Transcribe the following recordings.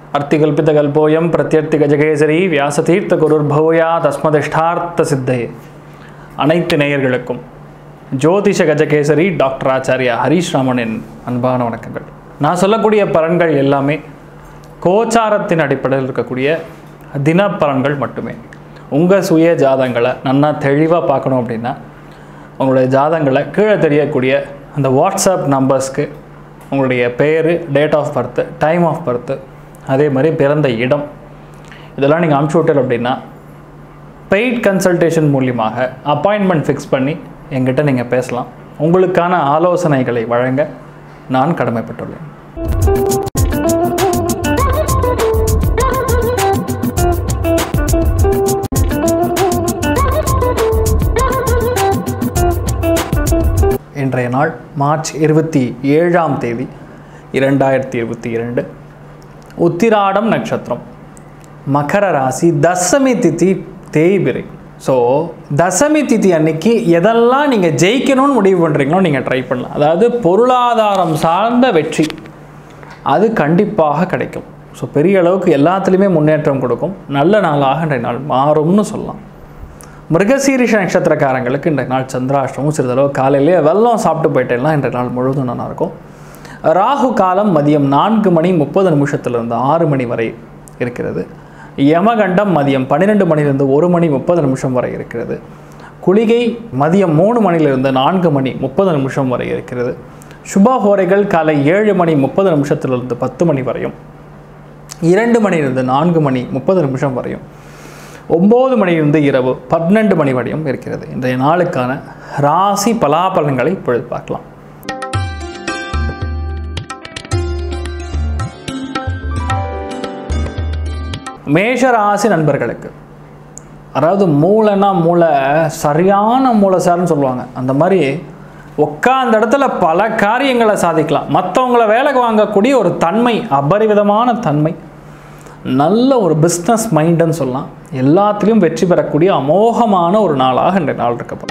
அர்த்திகல்பிதகல்போயம் பிரத்யர்த்தி கஜகேசரி வியாசதீர்த்த குருர்பூயா தஸ்மதிஷ்டார்த்த சித்தையே அனைத்து நேயர்களுக்கும் ஜோதிஷ கஜகேசரி டாக்டர் ஆச்சாரியா ஹரீஷ் ராமனின் அன்பான வணக்கங்கள் நான் சொல்லக்கூடிய பலன்கள் எல்லாமே கோச்சாரத்தின் அடிப்படையில் இருக்கக்கூடிய தின பலன்கள் மட்டுமே உங்கள் சுய ஜாதங்களை நன்னா தெளிவாக பார்க்கணும் அப்படின்னா உங்களுடைய ஜாதங்களை கீழே தெரியக்கூடிய அந்த வாட்ஸ்அப் நம்பர்ஸ்க்கு உங்களுடைய பேர் date of birth time of birth அதே மாதிரி பிறந்த இடம் இதெல்லாம் நீங்கள் அனுப்பிச்சி விட்டல் அப்படின்னா பெய்ட் கன்சல்டேஷன் மூலியமாக அப்பாயின்மெண்ட் ஃபிக்ஸ் பண்ணி எங்கிட்ட நீங்கள் பேசலாம் உங்களுக்கான ஆலோசனைகளை வழங்க நான் கடமைப்பட்டுள்ளேன் இன்றைய நாள் மார்ச் இருபத்தி ஏழாம் தேதி இரண்டாயிரத்தி இருபத்தி இரண்டு உத்திராடம் நட்சத்திரம் மகர ராசி தசமி திதி தேய்பிரை ஸோ தசமி திதி அன்னைக்கு எதெல்லாம் நீங்கள் ஜெயிக்கணும்னு முடிவு பண்ணுறீங்களோ நீங்கள் ட்ரை பண்ணலாம் அதாவது பொருளாதாரம் சார்ந்த வெற்றி அது கண்டிப்பாக கிடைக்கும் ஸோ பெரிய அளவுக்கு எல்லாத்துலேயுமே முன்னேற்றம் கொடுக்கும் நல்ல நாளாக இன்றைய நாள் மாறும்னு சொல்லலாம் மிருகசீரிஷ நட்சத்திரக்காரங்களுக்கு இன்றைய நாள் சந்திராஷ்டமும் சிறிதளவு காலையிலேயே வெள்ளம் சாப்பிட்டு போயிட்டேன்னா இன்றைய நாள் முழுவதும் நல்லா இருக்கும் ராகு காலம் மதியம் நான்கு மணி முப்பது நிமிஷத்திலிருந்து ஆறு மணி வரை இருக்கிறது யமகண்டம் மதியம் பன்னிரெண்டு மணிலிருந்து ஒரு மணி முப்பது நிமிஷம் வரை இருக்கிறது குளிகை மதியம் மூணு மணிலிருந்து நான்கு மணி முப்பது நிமிஷம் வரை இருக்கிறது சுபஹோரைகள் காலை ஏழு மணி முப்பது நிமிஷத்திலிருந்து பத்து மணி வரையும் இரண்டு மணிலிருந்து நான்கு மணி முப்பது நிமிஷம் வரையும் ஒம்பது மணியிலிருந்து இரவு பன்னெண்டு மணி வரையும் இருக்கிறது இன்றைய நாளுக்கான ராசி பலாபலன்களை இப்பொழுது பார்க்கலாம் மேஷ ராசி நண்பர்களுக்கு அதாவது மூளைனா மூளை சரியான மூளை சார்னு சொல்லுவாங்க அந்த மாதிரி உட்காந்த இடத்துல பல காரியங்களை சாதிக்கலாம் மற்றவங்கள வேலைக்கு வாங்கக்கூடிய ஒரு தன்மை அபரிவிதமான தன்மை நல்ல ஒரு பிஸ்னஸ் மைண்டுன்னு சொல்லலாம் எல்லாத்துலேயும் வெற்றி பெறக்கூடிய அமோகமான ஒரு நாளாக இன்றைய நாள் இருக்கப்படும்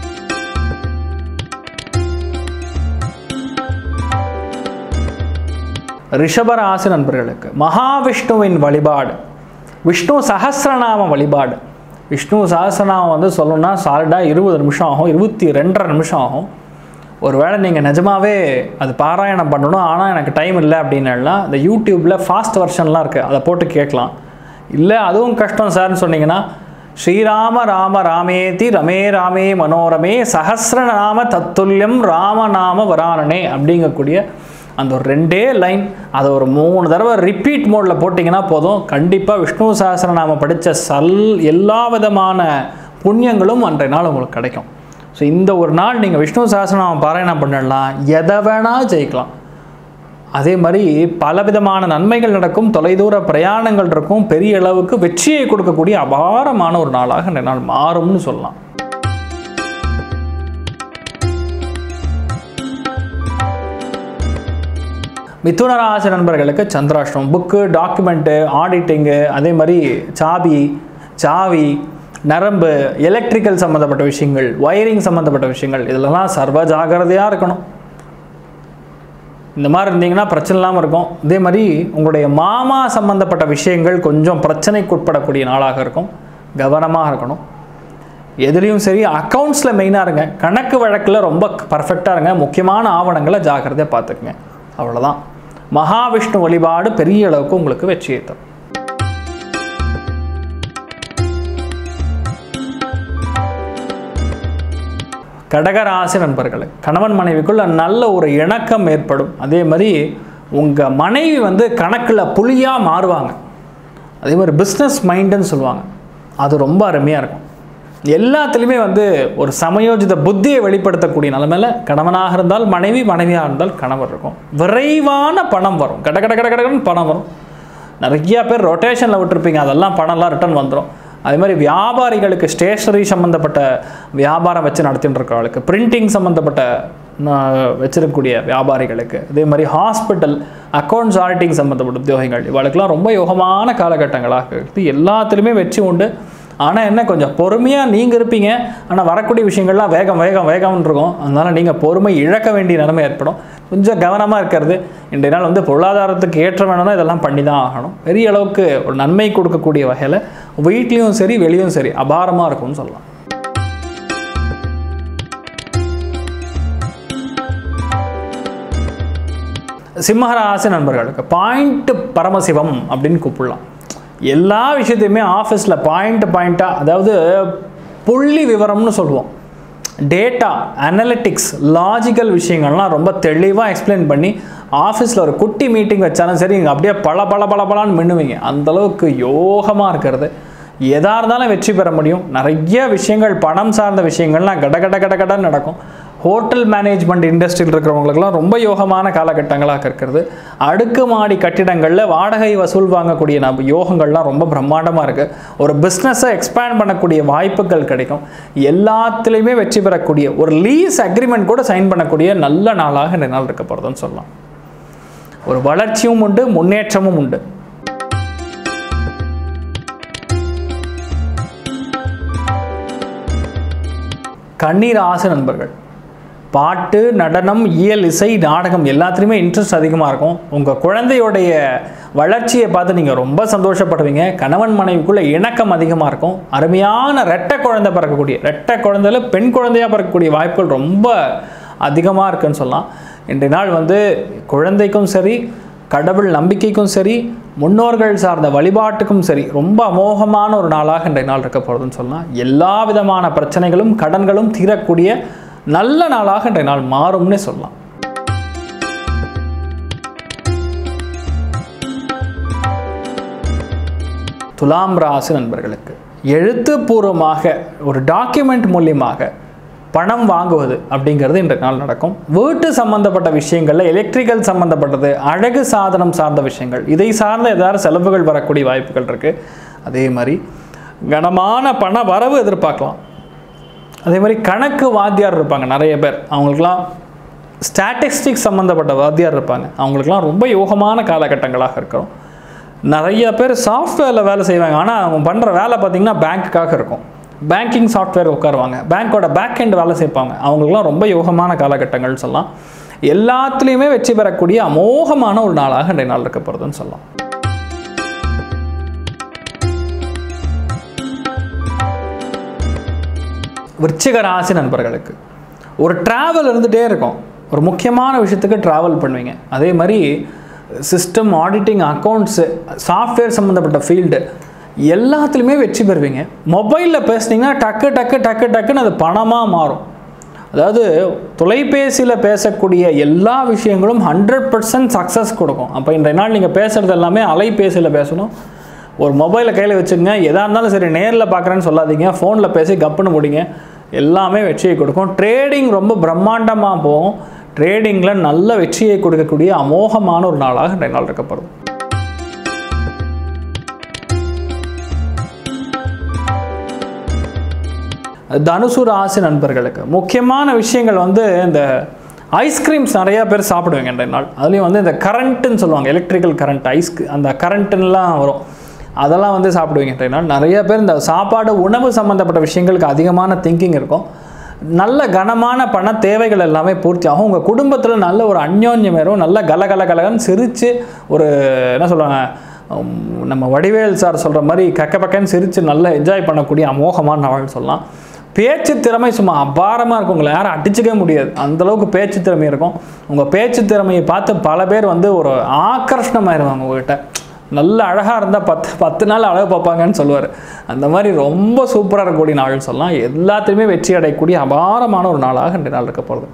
ரிஷபராசி நண்பர்களுக்கு மகாவிஷ்ணுவின் வழிபாடு விஷ்ணு சஹசிரநாம வழிபாடு விஷ்ணு சஹசிரநாமம் வந்து சொல்லணும்னா சாலிடாக இருபது நிமிஷம் ஆகும் இருபத்தி ரெண்டரை நிமிஷம் ஆகும் ஒருவேளை நீங்கள் நிஜமாவே அது பாராயணம் பண்ணணும் ஆனால் எனக்கு டைம் இல்லை அப்படின்னா இந்த யூடியூப்பில் ஃபாஸ்ட் வெர்ஷன்லாம் இருக்குது அதை போட்டு கேட்கலாம் இல்லை அதுவும் கஷ்டம் சார்னு சொன்னீங்கன்னா ஸ்ரீராம ராம ராமேதி ரமே ராமே மனோரமே சஹசிரநாம தத்துல்யம் ராமநாம வரானனே அப்படிங்கக்கூடிய அந்த ஒரு ரெண்டே லைன் அதை ஒரு மூணு தடவை ரிப்பீட் மோடில் போட்டிங்கன்னா போதும் கண்டிப்பாக விஷ்ணு சஹசிரநாம படித்த சல் எல்லா விதமான புண்ணியங்களும் அன்றைய நாள் உங்களுக்கு கிடைக்கும் ஸோ இந்த ஒரு நாள் நீங்கள் விஷ்ணு சஹசிரநாமம் பாராயணம் பண்ணிடலாம் எதை வேணால் ஜெயிக்கலாம் அதே மாதிரி பலவிதமான நன்மைகள் நடக்கும் தொலைதூர பிரயாணங்கள் இருக்கும் பெரிய அளவுக்கு வெற்றியை கொடுக்கக்கூடிய அபாரமான ஒரு நாளாக இந்த நாள் மாறும்னு சொல்லலாம் மிதுன ராசி நண்பர்களுக்கு சந்திராஷ்டிரம் புக்கு டாக்குமெண்ட்டு ஆடிட்டிங்கு அதே மாதிரி சாபி சாவி நரம்பு எலக்ட்ரிக்கல் சம்மந்தப்பட்ட விஷயங்கள் ஒயரிங் சம்மந்தப்பட்ட விஷயங்கள் இதிலெல்லாம் சர்வ ஜாகிரதையாக இருக்கணும் இந்த மாதிரி இருந்தீங்கன்னா பிரச்சனை இல்லாமல் இருக்கும் இதே மாதிரி உங்களுடைய மாமா சம்மந்தப்பட்ட விஷயங்கள் கொஞ்சம் பிரச்சனைக்கு உட்படக்கூடிய நாளாக இருக்கும் கவனமாக இருக்கணும் எதுலேயும் சரி அக்கௌண்ட்ஸில் மெயினாக இருங்க கணக்கு வழக்கில் ரொம்ப பர்ஃபெக்டாக இருங்க முக்கியமான ஆவணங்களை ஜாக்கிரதையாக பார்த்துக்குங்க அவ்வளோதான் மகாவிஷ்ணு வழிபாடு பெரிய அளவுக்கு உங்களுக்கு வெற்றியை தரும் கடகராசி நண்பர்கள் கணவன் மனைவிக்குள்ள நல்ல ஒரு இணக்கம் ஏற்படும் அதே மாதிரி உங்கள் மனைவி வந்து கணக்கில் புலியாக மாறுவாங்க அதே மாதிரி பிஸ்னஸ் மைண்டுன்னு சொல்லுவாங்க அது ரொம்ப அருமையாக இருக்கும் எல்லாத்துலேயுமே வந்து ஒரு சமயோஜித புத்தியை வெளிப்படுத்தக்கூடிய நிலமையில் கணவனாக இருந்தால் மனைவி மனைவியாக இருந்தால் கணவர் இருக்கும் விரைவான பணம் வரும் கட கட கட கடன்னு பணம் வரும் நிறையா பேர் ரொட்டேஷனில் விட்டுருப்பீங்க அதெல்லாம் பணம்லாம் ரிட்டர்ன் வந்துடும் அதே மாதிரி வியாபாரிகளுக்கு ஸ்டேஷனரி சம்மந்தப்பட்ட வியாபாரம் வச்சு நடத்திட்டு இருக்கிறவங்களுக்கு பிரிண்டிங் சம்மந்தப்பட்ட வச்சிருக்கக்கூடிய வியாபாரிகளுக்கு அதே மாதிரி ஹாஸ்பிட்டல் அக்கௌண்ட்ஸ் ஆடிட்டிங் சம்மந்தப்பட்ட உத்தியோகங்கள் இவளுக்கெல்லாம் ரொம்ப யோகமான காலகட்டங்களாக இருக்குது எல்லாத்துலேயுமே வெற்றி உண்டு ஆனால் என்ன கொஞ்சம் பொறுமையாக நீங்கள் இருப்பீங்க ஆனால் வரக்கூடிய விஷயங்கள்லாம் வேகம் வேகம் வேகம்னு இருக்கும் அதனால் நீங்கள் பொறுமை இழக்க வேண்டிய நிலைமை ஏற்படும் கொஞ்சம் கவனமாக இருக்கிறது இன்றைய நாள் வந்து பொருளாதாரத்துக்கு ஏற்ற வேணும்னா இதெல்லாம் பண்ணி தான் ஆகணும் பெரிய அளவுக்கு ஒரு நன்மை கொடுக்கக்கூடிய வகையில் வீட்லேயும் சரி வெளியும் சரி அபாரமாக இருக்கும்னு சொல்லலாம் சிம்மராசி நண்பர்களுக்கு பாயிண்ட் பரமசிவம் அப்படின்னு கூப்பிடலாம் எல்லா விஷயத்தையுமே ஆஃபீஸில் பாயிண்ட் பாயிண்ட்டாக அதாவது புள்ளி விவரம்னு சொல்லுவோம் டேட்டா அனலிட்டிக்ஸ் லாஜிக்கல் விஷயங்கள்லாம் ரொம்ப தெளிவாக எக்ஸ்பிளைன் பண்ணி ஆஃபீஸில் ஒரு குட்டி மீட்டிங் வச்சாலும் சரி இங்கே அப்படியே பல பல பல பலான்னு மின்னுவீங்க அந்தளவுக்கு யோகமாக இருக்கிறது எதாக இருந்தாலும் வெற்றி பெற முடியும் நிறைய விஷயங்கள் பணம் சார்ந்த விஷயங்கள்லாம் கட கட கட கடன்னு நடக்கும் ஹோட்டல் மேனேஜ்மெண்ட் இண்டஸ்ட்ரியில் இருக்கிறவங்களுக்குலாம் ரொம்ப யோகமான காலகட்டங்களாக இருக்கிறது அடுக்குமாடி கட்டிடங்களில் வாடகை வசூல் வாங்கக்கூடிய நம்ம யோகங்கள்லாம் ரொம்ப பிரம்மாண்டமாக இருக்குது ஒரு பிஸ்னஸை எக்ஸ்பேண்ட் பண்ணக்கூடிய வாய்ப்புகள் கிடைக்கும் எல்லாத்துலேயுமே வெற்றி பெறக்கூடிய ஒரு லீஸ் அக்ரிமெண்ட் கூட சைன் பண்ணக்கூடிய நல்ல நாளாக இந்த நாள் இருக்க போகிறதுன்னு சொல்லலாம் ஒரு வளர்ச்சியும் உண்டு முன்னேற்றமும் உண்டு கண்ணீர் ஆசை நண்பர்கள் பாட்டு நடனம் இயல் இசை நாடகம் எல்லாத்துலேயுமே இன்ட்ரெஸ்ட் அதிகமாக இருக்கும் உங்கள் குழந்தையோடைய வளர்ச்சியை பார்த்து நீங்கள் ரொம்ப சந்தோஷப்படுவீங்க கணவன் மனைவிக்குள்ளே இணக்கம் அதிகமாக இருக்கும் அருமையான ரெட்டை குழந்தை பிறக்கக்கூடிய ரெட்டை குழந்தையில பெண் குழந்தையாக பிறக்கக்கூடிய வாய்ப்புகள் ரொம்ப அதிகமாக இருக்குன்னு சொல்லலாம் இன்றைய நாள் வந்து குழந்தைக்கும் சரி கடவுள் நம்பிக்கைக்கும் சரி முன்னோர்கள் சார்ந்த வழிபாட்டுக்கும் சரி ரொம்ப அமோகமான ஒரு நாளாக இன்றைய நாள் இருக்க போகிறதுன்னு சொல்லலாம் எல்லா விதமான பிரச்சனைகளும் கடன்களும் தீரக்கூடிய நல்ல நாளாக இன்றைய நாள் மாறும்னே சொல்லலாம் துலாம் ராசி நண்பர்களுக்கு எழுத்துப்பூர்வமாக ஒரு டாக்குமெண்ட் மூலியமாக பணம் வாங்குவது அப்படிங்கிறது இன்றைய நாள் நடக்கும் வீட்டு சம்பந்தப்பட்ட விஷயங்களில் எலக்ட்ரிக்கல் சம்பந்தப்பட்டது அழகு சாதனம் சார்ந்த விஷயங்கள் இதை சார்ந்த ஏதாவது செலவுகள் வரக்கூடிய வாய்ப்புகள் இருக்குது அதே மாதிரி கனமான பண வரவு எதிர்பார்க்கலாம் அதே மாதிரி கணக்கு வாத்தியார் இருப்பாங்க நிறைய பேர் அவங்களுக்குலாம் ஸ்டாட்டிஸ்டிக்ஸ் சம்மந்தப்பட்ட வாத்தியார் இருப்பாங்க அவங்களுக்குலாம் ரொம்ப யோகமான காலகட்டங்களாக இருக்கிறோம் நிறைய பேர் சாஃப்ட்வேரில் வேலை செய்வாங்க ஆனால் அவங்க பண்ணுற வேலை பார்த்திங்கன்னா பேங்க்குக்காக இருக்கும் பேங்கிங் சாஃப்ட்வேர் உட்காருவாங்க பேங்க்கோட பேக் எண்ட் வேலை செய்ப்பாங்க அவங்களுக்குலாம் ரொம்ப யோகமான காலகட்டங்கள்னு சொல்லலாம் எல்லாத்துலேயுமே வெற்றி பெறக்கூடிய அமோகமான ஒரு நாளாக இன்றைய நாள் இருக்க போகிறதுன்னு சொல்லலாம் விருச்சிக ராசி நண்பர்களுக்கு ஒரு ட்ராவல் இருந்துகிட்டே இருக்கும் ஒரு முக்கியமான விஷயத்துக்கு ட்ராவல் பண்ணுவீங்க அதே மாதிரி சிஸ்டம் ஆடிட்டிங் அக்கௌண்ட்ஸு சாஃப்ட்வேர் சம்மந்தப்பட்ட ஃபீல்டு எல்லாத்துலேயுமே வெற்றி பெறுவீங்க மொபைலில் பேசுனீங்கன்னா டக்கு டக்கு டக்கு டக்குன்னு அது பணமாக மாறும் அதாவது தொலைபேசியில் பேசக்கூடிய எல்லா விஷயங்களும் ஹண்ட்ரட் பர்சன்ட் சக்ஸஸ் கொடுக்கும் அப்போ இன்றைய நாள் நீங்கள் பேசுகிறது எல்லாமே அலைபேசியில் பேசணும் ஒரு மொபைலை கையில் வச்சுக்கோங்க எதாக இருந்தாலும் சரி நேரில் பார்க்குறேன்னு சொல்லாதீங்க ஃபோனில் பேசி கப்புன்னு முடிங்க எல்லாமே வெற்றியை கொடுக்கும் ட்ரேடிங் ரொம்ப பிரம்மாண்டமாக போகும் ட்ரேடிங்கில் நல்ல வெற்றியை கொடுக்கக்கூடிய அமோகமான ஒரு நாளாக இன்றைய நாள் இருக்கப்படுது தனுசு ராசி நண்பர்களுக்கு முக்கியமான விஷயங்கள் வந்து இந்த ஐஸ்கிரீம்ஸ் நிறையா பேர் சாப்பிடுவாங்க இன்றைய நாள் அதுலேயும் வந்து இந்த கரண்ட்டுன்னு சொல்லுவாங்க எலக்ட்ரிக்கல் கரண்ட் ஐஸ் அந்த கரண்ட்டுலாம் வரும் அதெல்லாம் வந்து சாப்பிடுவீங்க இன்றைய நாள் நிறைய பேர் இந்த சாப்பாடு உணவு சம்மந்தப்பட்ட விஷயங்களுக்கு அதிகமான திங்கிங் இருக்கும் நல்ல கனமான பண தேவைகள் எல்லாமே பூர்த்தி ஆகும் உங்கள் குடும்பத்தில் நல்ல ஒரு அந்யோன்யம் வரும் நல்ல கல கல கலகன்னு சிரித்து ஒரு என்ன சொல்லுவாங்க உம், நம்ம வடிவேல் சார் சொல்கிற மாதிரி கக்க பக்கன்னு சிரித்து நல்லா என்ஜாய் பண்ணக்கூடிய அமோகமான நாள் சொல்லலாம் பேச்சு திறமை சும்மா அபாரமாக இருக்கும் உங்களை யாரும் அடிச்சுக்கவே முடியாது அந்தளவுக்கு பேச்சு திறமை இருக்கும் உங்கள் பேச்சு திறமையை பார்த்து பல பேர் வந்து ஒரு ஆக்கர்ஷணமாயிருவாங்க உங்கள்கிட்ட நல்ல அழகாக இருந்தால் பத்து பத்து நாள் அழகு பார்ப்பாங்கன்னு சொல்லுவார் அந்த மாதிரி ரொம்ப சூப்பராக இருக்கக்கூடிய நாள் சொல்லலாம் எல்லாத்துலேயுமே வெற்றி அடையக்கூடிய அபாரமான ஒரு நாளாக இன்றைய நாள் இருக்க போகிறது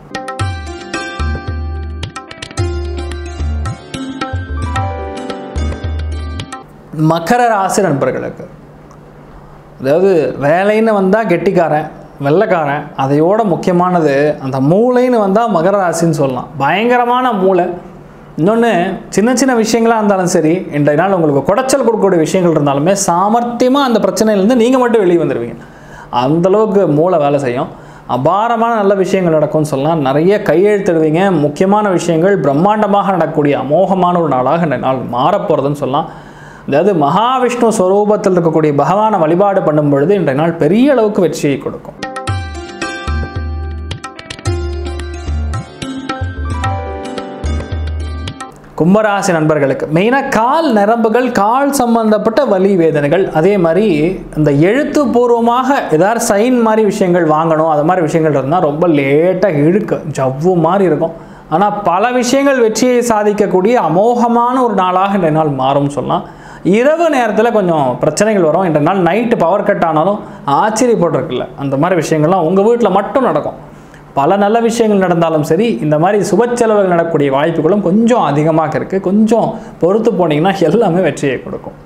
மகர ராசி நண்பர்களுக்கு அதாவது வேலைன்னு வந்தால் கெட்டிக்காரன் வெள்ளைக்காரன் அதையோட முக்கியமானது அந்த மூளைன்னு வந்தால் மகர ராசின்னு சொல்லலாம் பயங்கரமான மூளை இன்னொன்று சின்ன சின்ன விஷயங்களாக இருந்தாலும் சரி இன்றைய நாள் உங்களுக்கு குடைச்சல் கொடுக்கக்கூடிய விஷயங்கள் இருந்தாலுமே சாமர்த்தியமாக அந்த பிரச்சனையிலேருந்து நீங்கள் மட்டும் வெளியே வந்துடுவீங்க அந்தளவுக்கு மூளை வேலை செய்யும் அபாரமான நல்ல விஷயங்கள் நடக்கும்னு சொல்லலாம் நிறைய கையெழுத்திடுவீங்க முக்கியமான விஷயங்கள் பிரம்மாண்டமாக நடக்கக்கூடிய அமோகமான ஒரு நாளாக இந்த நாள் மாறப்போகிறதுன்னு சொல்லலாம் அதாவது மகாவிஷ்ணு ஸ்வரூபத்தில் இருக்கக்கூடிய பகவானை வழிபாடு பண்ணும் பொழுது இன்றைய நாள் பெரிய அளவுக்கு வெற்றியை கொடுக்கும் கும்பராசி நண்பர்களுக்கு மெயினாக கால் நரம்புகள் கால் சம்பந்தப்பட்ட வலி வேதனைகள் அதே மாதிரி இந்த எழுத்துப்பூர்வமாக ஏதாவது சைன் மாதிரி விஷயங்கள் வாங்கணும் அது மாதிரி விஷயங்கள் இருந்தால் ரொம்ப லேட்டாக இழுக்க ஜவ்வு மாதிரி இருக்கும் ஆனால் பல விஷயங்கள் வெற்றியை சாதிக்கக்கூடிய அமோகமான ஒரு நாளாக இன்றைய நாள் மாறும் சொல்லலாம் இரவு நேரத்தில் கொஞ்சம் பிரச்சனைகள் வரும் இன்றைய நாள் நைட்டு பவர் கட் ஆனாலும் ஆச்சரியப்பட்டிருக்குல்ல அந்த மாதிரி விஷயங்கள்லாம் உங்கள் வீட்டில் மட்டும் நடக்கும் பல நல்ல விஷயங்கள் நடந்தாலும் சரி இந்த மாதிரி சுப செலவுகள் நடக்கக்கூடிய வாய்ப்புகளும் கொஞ்சம் அதிகமாக இருக்குது கொஞ்சம் பொறுத்து போனீங்கன்னா எல்லாமே வெற்றியை கொடுக்கும்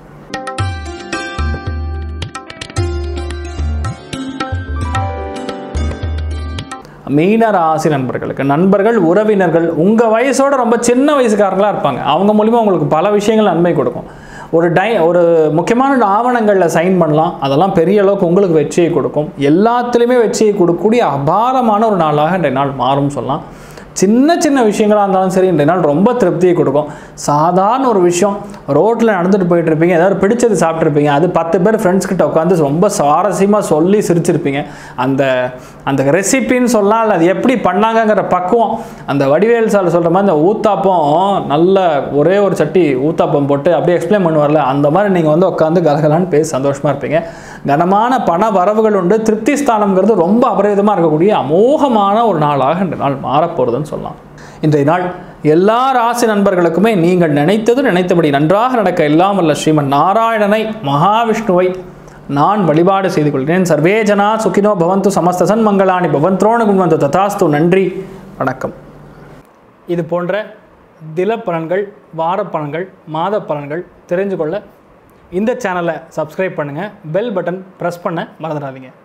மீன ராசி நண்பர்களுக்கு நண்பர்கள் உறவினர்கள் உங்கள் வயசோட ரொம்ப சின்ன வயசுக்காரங்களாக இருப்பாங்க அவங்க மூலிமா உங்களுக்கு பல விஷயங்கள் நன்மை கொடுக்கும் ஒரு டை ஒரு முக்கியமான ஆவணங்களில் சைன் பண்ணலாம் அதெல்லாம் பெரிய அளவுக்கு உங்களுக்கு வெற்றியை கொடுக்கும் எல்லாத்துலேயுமே வெற்றியை கொடுக்கக்கூடிய அபாரமான ஒரு நாளாக இன்றைய நாள் மாறும் சொல்லலாம் சின்ன சின்ன விஷயங்களாக இருந்தாலும் சரி இன்றைய நாள் ரொம்ப திருப்தியை கொடுக்கும் சாதாரண ஒரு விஷயம் ரோட்டில் நடந்துட்டு போயிட்டு இருப்பீங்க ஏதாவது பிடிச்சது சாப்பிட்ருப்பீங்க அது பத்து பேர் ஃப்ரெண்ட்ஸ் கிட்ட உட்காந்து ரொம்ப சுவாரஸ்யமாக சொல்லி சிரிச்சிருப்பீங்க அந்த அந்த ரெசிபின்னு சொல்லலாம் இல்லை அது எப்படி பண்ணாங்கங்கிற பக்குவம் அந்த வடிவேல் சார் சொல்கிற மாதிரி அந்த ஊத்தாப்பம் நல்ல ஒரே ஒரு சட்டி ஊத்தாப்பம் போட்டு அப்படியே எக்ஸ்பிளைன் பண்ணுவார்ல அந்த மாதிரி நீங்கள் வந்து உட்காந்து கலகலான்னு பேசி சந்தோஷமாக இருப்பீங்க கனமான பண வரவுகள் உண்டு திருப்தி ஸ்தானம்ங்கிறது ரொம்ப அபரிதமாக இருக்கக்கூடிய அமோகமான ஒரு நாளாக இந்த நாள் மாறப்போகிறதுன்னு சொல்லலாம் இன்றைய நாள் எல்லா ராசி நண்பர்களுக்குமே நீங்கள் நினைத்தது நினைத்தபடி நன்றாக நடக்க எல்லாம் வல்ல ஸ்ரீமன் நாராயணனை மகாவிஷ்ணுவை நான் வழிபாடு செய்து கொள்கிறேன் சர்வே ஜனா சுகினோ பவந்து சமஸ்தசன் மங்களானி பவந்த்ரோண குண்வந்து ததாஸ்து நன்றி வணக்கம் இது போன்ற தில பலன்கள் வார பலன்கள் மாத பலன்கள் தெரிஞ்சு கொள்ள இந்த சேனலை சப்ஸ்கிரைப் பண்ணுங்கள் பெல் பட்டன் ப்ரெஸ் பண்ண மறந்துடாதீங்க